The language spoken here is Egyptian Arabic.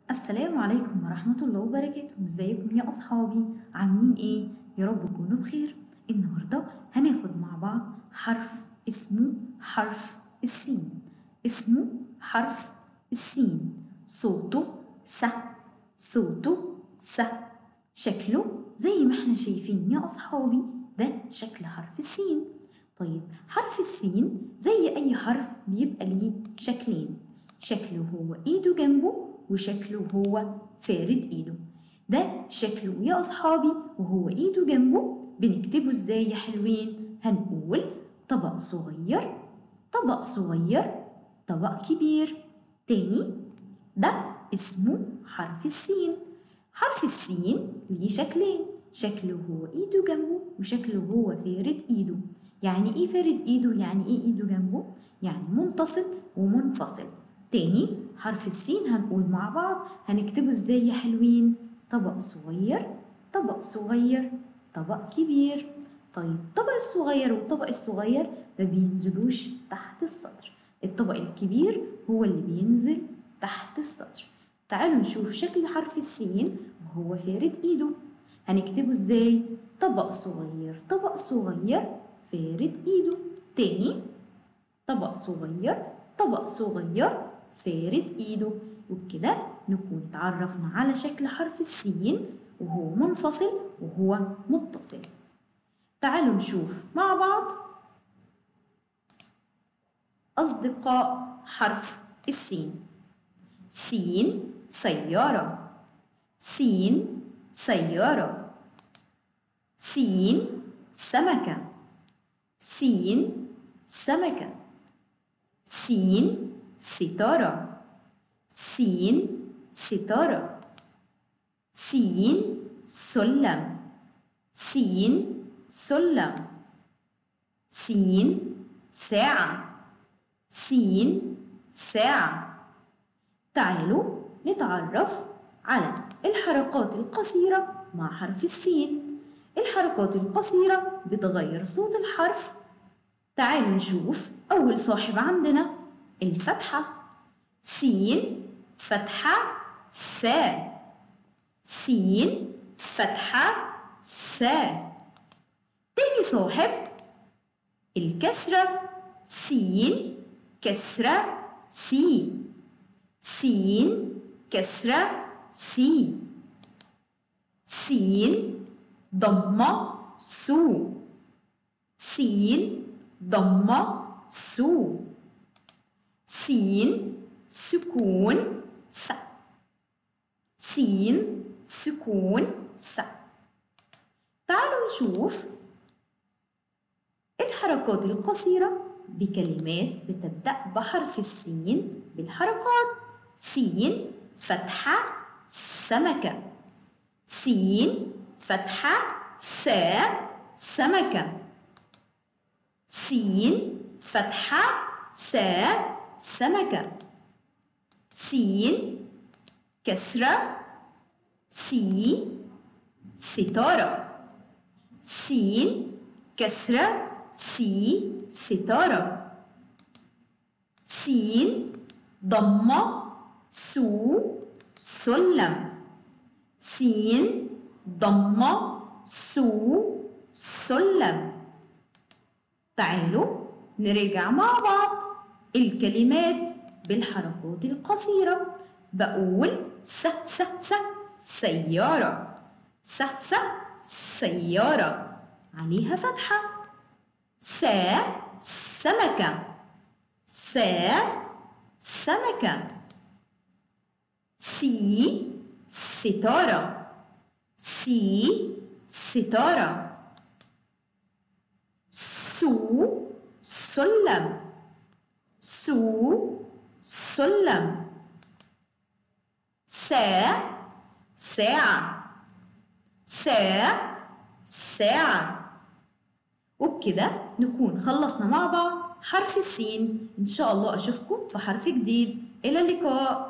السلام عليكم ورحمة الله وبركاته ازيكم يا أصحابي عاملين ايه يا رب تكونوا بخير النهاردة هناخد مع بعض حرف اسمه حرف السين اسمه حرف السين صوته س صوته س شكله زي ما احنا شايفين يا أصحابي ده شكل حرف السين طيب حرف السين زي أي حرف بيبقى ليه شكلين شكله هو إيده جنبه وشكله هو فارد إيده ده شكله يا أصحابي وهو إيده جنبه بنكتبه إزاي يا حلوين هنقول طبق صغير طبق صغير طبق كبير تاني ده اسمه حرف السين حرف السين ليه شكلين شكله هو ايده جنبه وشكله هو فارد ايده يعني ايه فارد ايده يعني ايه ايده جنبه يعني منتصل ومنفصل تاني حرف السين هنقول مع بعض هنكتبه ازاي يا حلوين طبق صغير طبق صغير طبق كبير طيب الطبق الصغير والطبق الصغير ما بينزلوش تحت السطر الطبق الكبير هو اللي بينزل تحت السطر تعالوا نشوف شكل حرف السين وهو فارد ايده هنكتبه ازاي طبق صغير طبق صغير فارد ايده تاني طبق صغير طبق صغير فارد ايده وبكده نكون اتعرفنا على شكل حرف السين وهو منفصل وهو متصل تعالوا نشوف مع بعض أصدقاء حرف السين سين سيارة سين سيارة سين سمكة سين سمكة سين ستارة سين ستارة سين سلم سين سلم سين ساعة سين ساعة تعالوا نتعرف على الحركات القصيرة مع حرف السين الحركات القصيرة بتغير صوت الحرف تعالوا نشوف أول صاحب عندنا الفتحة سين فتحة سا سين فتحة سا تاني صاحب الكسرة سين كسرة سي سين كسرة سي سين ضمة سو سين ضمة سو سين سكون س سين سكون س تعالوا نشوف الحركات القصيرة بكلمات بتبدأ بحرف السين بالحركات سين فتحة سمكة سين فتحة سا سمكة سين فتحة سا سمكة سين كسرة سي ستارة سين كسرة سي ستارة سين ضمة سو سلم سين ضمة سو سلم تعالوا نرجع مع بعض الكلمات بالحركات القصيرة بقول س س س سيارة س س سيارة عليها فتحة سا سمكة سا سمكة سي ستارة سي ستارة سو سلم سو سلم سا ساعة سا ساعة وبكده نكون خلصنا مع بعض حرف السين إن شاء الله أشوفكم في حرف جديد إلى اللقاء